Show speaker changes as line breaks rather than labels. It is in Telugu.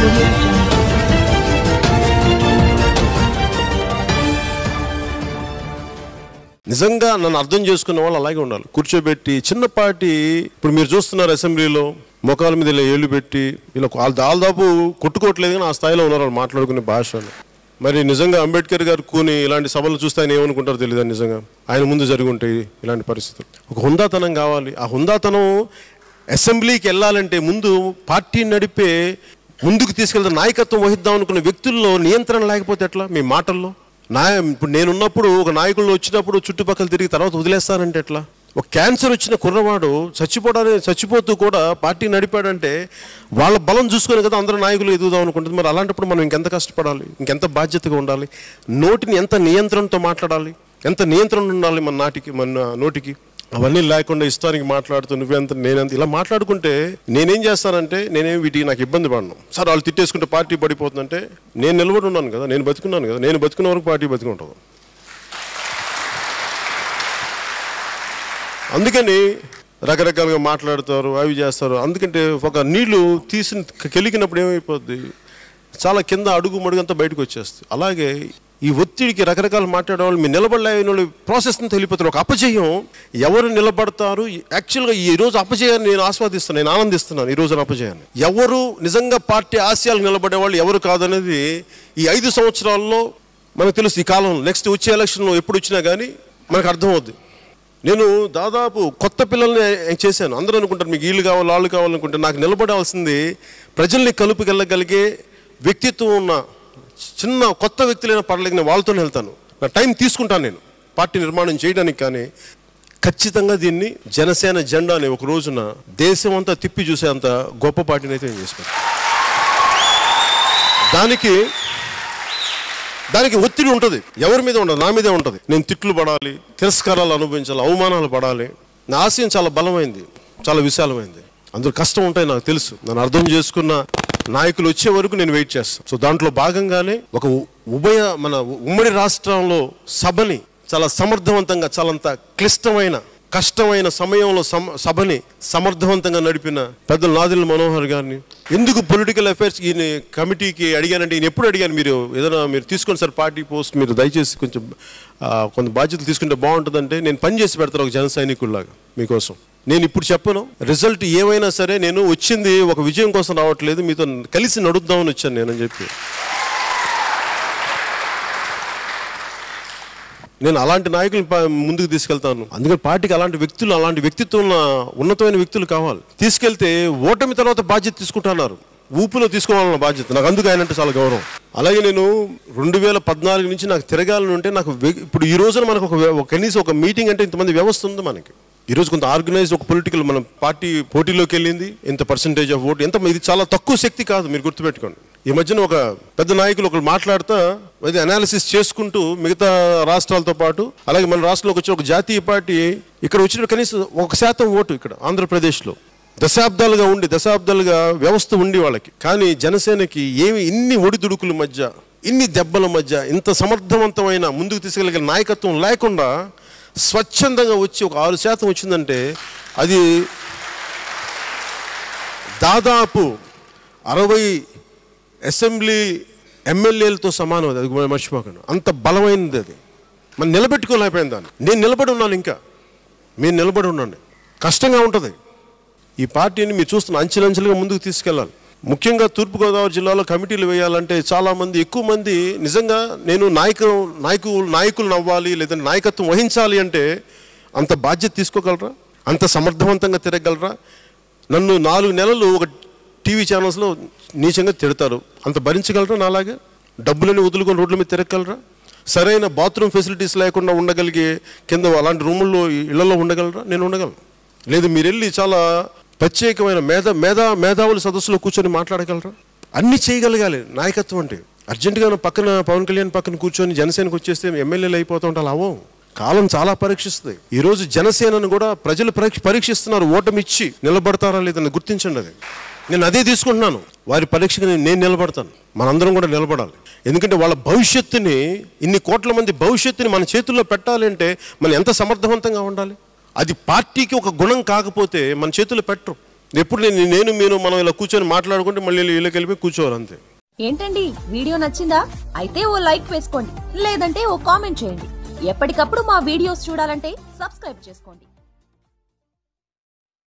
audio jungle.
నిజంగా నన్ను అర్థం చేసుకున్న వాళ్ళు అలాగే ఉండాలి కూర్చోబెట్టి చిన్నపాటి ఇప్పుడు మీరు చూస్తున్నారు అసెంబ్లీలో ముఖాల మీద ఇలా ఏళ్ళు పెట్టి ఇలా వాళ్ళు దాదాపు కొట్టుకోవట్లేదు కానీ ఆ స్థాయిలో ఉన్నారు వాళ్ళు మాట్లాడుకునే భాషలు మరి నిజంగా అంబేద్కర్ గారు కూని ఇలాంటి సభలు చూస్తే ఆయన ఏమనుకుంటారో తెలియదు నిజంగా ఆయన ముందు జరిగి ఉంటాయి ఇలాంటి పరిస్థితులు ఒక హుందాతనం కావాలి ఆ హుందాతనం అసెంబ్లీకి వెళ్ళాలంటే ముందు పార్టీ నడిపే ముందుకు తీసుకెళ్తే నాయకత్వం వహిద్దాం అనుకున్న వ్యక్తుల్లో నియంత్రణ లేకపోతే ఎట్లా మీ మాటల్లో నా ఇప్పుడు నేనున్నప్పుడు ఒక నాయకులు వచ్చినప్పుడు చుట్టుపక్కల తిరిగి తర్వాత వదిలేస్తానంటే ఎట్లా ఒక క్యాన్సర్ వచ్చిన కుర్రవాడు చచ్చిపోవడానికి చచ్చిపోతూ కూడా పార్టీ నడిపాడంటే వాళ్ళ బలం చూసుకొని కదా అందరూ నాయకులు ఎదుగుదాం అనుకుంటుంది మరి అలాంటప్పుడు మనం ఇంకెంత కష్టపడాలి ఇంకెంత బాధ్యతగా ఉండాలి నోటిని ఎంత నియంత్రణతో మాట్లాడాలి ఎంత నియంత్రణ ఉండాలి మన నాటికి మన నోటికి అవన్నీ లేకుండా ఇష్టానికి మాట్లాడుతూ నువ్వెంత నేనెంత ఇలా మాట్లాడుకుంటే నేనేం చేస్తానంటే నేనేం వీటికి నాకు ఇబ్బంది పడను సార్ వాళ్ళు తిట్టేసుకుంటే పార్టీ పడిపోతుందంటే నేను నిలబడి ఉన్నాను కదా నేను బతుకున్నాను కదా నేను బతుకున్న వరకు పార్టీ బతుకుంటుంది అందుకని రకరకాలుగా మాట్లాడతారు అవి చేస్తారు అందుకంటే ఒక నీళ్లు తీసి కెలికినప్పుడు ఏమైపోద్ది చాలా కింద అడుగు మడుగంతా బయటకు వచ్చేస్తుంది అలాగే ఈ ఒత్తిడికి రకరకాలు మాట్లాడే వాళ్ళు మీరు నిలబడలేని వాళ్ళు ప్రాసెస్ అంతా వెళ్ళిపోతారు ఒక అపజయం ఎవరు నిలబడతారు యాక్చువల్గా ఈ రోజు అపజయాన్ని నేను ఆస్వాదిస్తున్నాను నేను ఆనందిస్తున్నాను ఈ రోజున అపజయాన్ని ఎవరు నిజంగా పార్టీ ఆశయాలు నిలబడే వాళ్ళు ఎవరు కాదనేది ఈ ఐదు సంవత్సరాల్లో మనకు తెలుసు ఈ కాలంలో నెక్స్ట్ వచ్చే ఎలక్షన్లో ఎప్పుడు వచ్చినా కానీ మనకు అర్థమవుద్ది నేను దాదాపు కొత్త పిల్లల్ని చేశాను అందరూ అనుకుంటారు మీకు వీళ్ళు కావాలి వాళ్ళు కావాలనుకుంటే నాకు నిలబడాల్సింది ప్రజల్ని కలుపుకెళ్ళగలిగే వ్యక్తిత్వం ఉన్న చిన్న కొత్త వ్యక్తులైన పర్లేదు నేను వాళ్ళతోనే వెళ్తాను నా టైం తీసుకుంటాను నేను పార్టీ నిర్మాణం చేయడానికి కానీ ఖచ్చితంగా దీన్ని జనసేన జెండాని ఒక రోజున దేశం అంతా తిప్పి చూసే అంత గొప్ప పార్టీని అయితే నేను చేసుకుంటాను దానికి దానికి ఒత్తిడి ఉంటుంది ఎవరి మీద ఉండదు నా మీదే ఉంటుంది నేను తిట్లు పడాలి తిరస్కారాలు అనుభవించాలి అవమానాలు పడాలి నా ఆశయం చాలా బలమైంది చాలా విశాలమైంది అందులో కష్టం ఉంటాయి నాకు తెలుసు నన్ను అర్థం చేసుకున్న నాయకులు వచ్చే వరకు నేను వెయిట్ చేస్తాను సో దాంట్లో భాగంగానే ఒక ఉ- ఉభయ మన ఉమ్మడి రాష్ట్రంలో సభని చాలా సమర్థవంతంగా చాలంత క్లిష్టమైన కష్టమైన సమయంలో సమ సభని సమర్థవంతంగా నడిపిన పెద్దలు నాదిల్ మనోహర్ గారిని ఎందుకు పొలిటికల్ అఫైర్స్ ఈయన కమిటీకి అడిగానంటే ఈయన ఎప్పుడు అడిగాను మీరు ఏదైనా మీరు తీసుకోండి సార్ పార్టీ పోస్ట్ మీరు దయచేసి కొంచెం ఆ, కొంత బాధ్యతలు తీసుకుంటే బాగుంటుందంటే నేను పని చేసి పెడతాను ఒక జన సైనికుల్లాగా మీకోసం నేను ఇప్పుడు చెప్పను రిజల్ట్ ఏమైనా సరే నేను వచ్చింది ఒక విజయం కోసం రావట్లేదు మీతో కలిసి నడుద్దామని వచ్చాను నేనని చెప్పి నేను అలాంటి నాయకులను పా- ముందుకు తీసుకెళ్తాను అందుకని పార్టీకి అలాంటి వ్యక్తులు అలాంటి వ్యక్తిత్వం ఉన్న ఉన్నతమైన వ్యక్తులు కావాలి తీసుకెళ్తే ఓటమి తర్వాత బాధ్యత తీసుకుంటున్నారు ఊపులో తీసుకోవాలన్న బాధ్యత నాకు అందుకు ఆయన అంటే చాలా గౌరవం అలాగే నేను రెండు వేల పద్నాలుగు నుంచి నాకు తిరగాలని ఉంటే నాకు వె- ఇప్పుడు ఈ రోజున మనకు ఒక వ్య- ఒక కనీసం ఒక మీటింగ్ అంటే ఇంతమంది వ్యవస్థ ఉంది మనకి ఈ రోజు కొంత ఆర్గనైజ్ ఒక పొలిటికల్ మన పార్టీ పోటీలోకి వెళ్ళింది ఇంత పర్సంటేజ్ ఆఫ్ ఓట్ ఎంత ఇది చాలా తక్కువ శక్తి కాదు మీరు గుర్తుపెట్టుకోండి ఈ మధ్యన ఒక పెద్ద నాయకులు ఒకరు మాట్లాడుతా అది అనాలిసిస్ చేసుకుంటూ మిగతా రాష్ట్రాలతో పాటు అలాగే మన రాష్ట్రంలోకి వచ్చిన ఒక జాతీయ పార్టీ ఇక్కడ వచ్చిన కనీసం ఒక శాతం ఓటు ఇక్కడ ఆంధ్రప్రదేశ్లో దశాబ్దాలుగా ఉండి దశాబ్దాలుగా వ్యవస్థ ఉండి వాళ్ళకి కానీ జనసేనకి ఏమి ఇన్ని ఒడిదుడుకుల మధ్య ఇన్ని దెబ్బల మధ్య ఇంత సమర్థవంతమైన ముందుకు తీసుకెళ్ళగల నాయకత్వం లేకుండా స్వచ్ఛందంగా వచ్చి ఒక ఆరు శాతం వచ్చిందంటే అది దాదాపు అరవై అసెంబ్లీ ఎమ్మెల్యేలతో సమానం అది అది కూడా మర్చిపోకండి అంత బలమైనది అది మనం నిలబెట్టుకోలేకపోయింది దాన్ని నేను నిలబడి ఉన్నాను ఇంకా మీరు నిలబడి ఉండండి కష్టంగా ఉంటుంది ఈ పార్టీని మీరు చూస్తున్న అంచెలంచెలుగా ముందుకు తీసుకెళ్ళాలి ముఖ్యంగా తూర్పుగోదావరి జిల్లాలో కమిటీలు వేయాలంటే చాలామంది ఎక్కువ మంది నిజంగా నేను నాయకు నాయకు నాయకులను అవ్వాలి లేదంటే నాయకత్వం వహించాలి అంటే అంత బాధ్యత తీసుకోగలరా అంత సమర్థవంతంగా తిరగలరా నన్ను నాలుగు నెలలు ఒక టీవీ ఛానల్స్లో నీచంగా తిడతారు అంత భరించగలరా నాలాగా డబ్బులని వదులుకొని రోడ్ల మీద తిరగలరా సరైన బాత్రూమ్ ఫెసిలిటీస్ లేకుండా ఉండగలిగే కింద అలాంటి రూముల్లో ఇళ్లలో ఉండగలరా నేను ఉండగలను లేదు మీరు వెళ్ళి చాలా ప్రత్యేకమైన మేధ మేధా మేధావుల సదస్సులో కూర్చొని మాట్లాడగలరా అన్ని చేయగలగాలి నాయకత్వం అంటే అర్జెంటుగా పక్కన పవన్ కళ్యాణ్ పక్కన కూర్చొని జనసేనకు వచ్చేస్తే ఎమ్మెల్యేలు అయిపోతూ ఉంటారు అవో కాలం చాలా పరీక్షిస్తుంది ఈ రోజు జనసేనను కూడా ప్రజలు పరీక్ష పరీక్షిస్తున్నారు ఓటమిచ్చి నిలబడతారా లేదని గుర్తించండి అది నేను అదే తీసుకుంటున్నాను వారి పరీక్షకు నేను నేను నిలబడతాను మనందరం కూడా నిలబడాలి ఎందుకంటే వాళ్ళ భవిష్యత్తుని ఇన్ని కోట్ల మంది భవిష్యత్తుని మన చేతుల్లో పెట్టాలి అంటే మనం ఎంత సమర్థవంతంగా ఉండాలి అది పార్టీకి ఒక గుణం కాకపోతే మన చేతుల్లో పెట్టరు ఎప్పుడు నేను నేను మీరు మనం ఇలా కూర్చొని మాట్లాడుకుంటే మళ్ళీ వీళ్ళకి వెళ్ళిపోయి కూర్చోవాలి అంతే
ఏంటండి వీడియో నచ్చిందా అయితే ఓ లైక్ వేసుకోండి లేదంటే ఓ కామెంట్ చేయండి ఎప్పటికప్పుడు మా వీడియోస్ చూడాలంటే సబ్స్క్రైబ్ చేసుకోండి